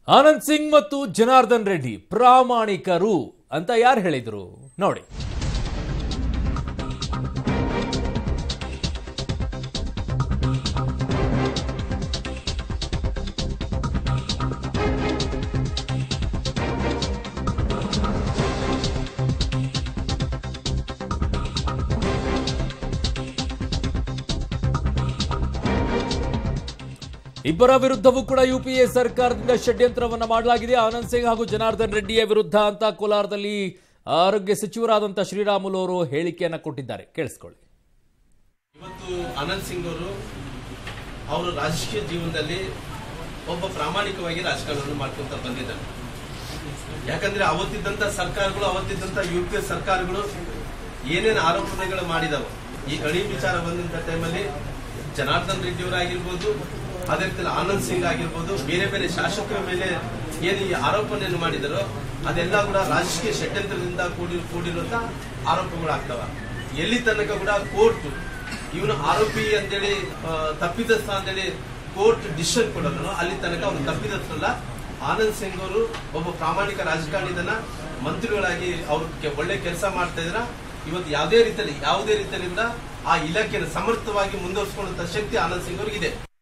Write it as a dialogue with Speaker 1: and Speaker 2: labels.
Speaker 1: ಆನಂದ್ ಸಿಂಗ್ ಮತ್ತು ಜನಾರ್ದನ್ ರೆಡ್ಡಿ ಪ್ರಾಮಾಣಿಕರು ಅಂತ ಯಾರು ಹೇಳಿದ್ರು ನೋಡಿ ಇಬ್ಬರ ವಿರುದ್ಧವೂ ಕೂಡ ಯುಪಿಎ ಸರ್ಕಾರದಿಂದ ಷಡ್ಯಂತ್ರವನ್ನ ಮಾಡಲಾಗಿದೆ ಆನಂದ್ ಸಿಂಗ್ ಹಾಗೂ ಜನಾರ್ದನ್ ರೆಡ್ಡಿಯ ವಿರುದ್ಧ ಅಂತ ಕೋಲಾರದಲ್ಲಿ ಆರೋಗ್ಯ ಸಚಿವರಾದಂಥ ಶ್ರೀರಾಮುಲು ಅವರು ಹೇಳಿಕೆಯನ್ನ ಕೊಟ್ಟಿದ್ದಾರೆ ಕೇಳಿಸ್ಕೊಳ್ಳಿ
Speaker 2: ಇವತ್ತು ಆನಂದ್ ಸಿಂಗ್ ಅವರು ಅವರು ರಾಜಕೀಯ ಜೀವನದಲ್ಲಿ ಒಬ್ಬ ಪ್ರಾಮಾಣಿಕವಾಗಿ ರಾಜಕಾರಣವನ್ನು ಮಾಡ್ಕೊಂತ ಬಂದಿದ್ದಾರೆ ಯಾಕಂದ್ರೆ ಅವತ್ತಿದ್ದಂತ ಸರ್ಕಾರಗಳು ಅವತ್ತಿದ್ದಂತ ಯು ಪಿ ಎ ಸರ್ಕಾರಗಳು ಏನೇನು ಆರೋಪಣೆಗಳು ಮಾಡಿದವು ಈ ಗಣಿ ವಿಚಾರ ಬಂದಂತ ಟೈಮಲ್ಲಿ ಜನಾರ್ದನ್ ರೆಡ್ಡಿ ಅವರಾಗಿರ್ಬೋದು ಅದೇ ರೀತಿ ಆನಂದ್ ಸಿಂಗ್ ಆಗಿರ್ಬೋದು ಬೇರೆ ಬೇರೆ ಶಾಸಕರ ಮೇಲೆ ಏನು ಈ ಆರೋಪಣೆಯನ್ನು ಮಾಡಿದರೋ ಅದೆಲ್ಲ ಕೂಡ ರಾಜಕೀಯ ಷಡ್ಯಂತ್ರದಿಂದ ಕೂಡಿ ಕೂಡಿರುವಂತ ಆರೋಪಗಳಾಗ್ತವ ಎಲ್ಲಿ ತನಕ ಕೂಡ ಕೋರ್ಟ್ ಇವನು ಆರೋಪಿ ಅಂತೇಳಿ ಆ, ತಪ್ಪಿತಸ್ಥ ಅಂತೇಳಿ ಕೋರ್ಟ್ ಡಿಸಿಷನ್ ಕೊಡೋದು ಅಲ್ಲಿ ತನಕ ಅವನು ತಪ್ಪಿತಸ್ಥಲ್ಲ ಆನಂದ್ ಸಿಂಗ್ ಅವರು ಒಬ್ಬ ಪ್ರಾಮಾಣಿಕ ರಾಜಕಾರಣಿದನ್ನ ಮಂತ್ರಿಗಳಾಗಿ ಅವ್ರು ಕೆ- ಒಳ್ಳೆ ಕೆಲಸ ಮಾಡ್ತಾ ಇದ್ರ ಇವತ್ತು ಯಾವುದೇ ರೀತಿಯಲ್ಲಿ ಯಾವುದೇ ರೀತಿಯಲ್ಲಿ ಕೂಡ ಆ ಇಲಾಖೆಯನ್ನು ಸಮರ್ಥವಾಗಿ ಮುಂದುವರಿಸಿಕೊಳ್ಳುವಂತ ಶಕ್ತಿ ಆನಂದ್ ಸಿಂಗ್ ಅವ್ರಿಗೆ ಇದೆ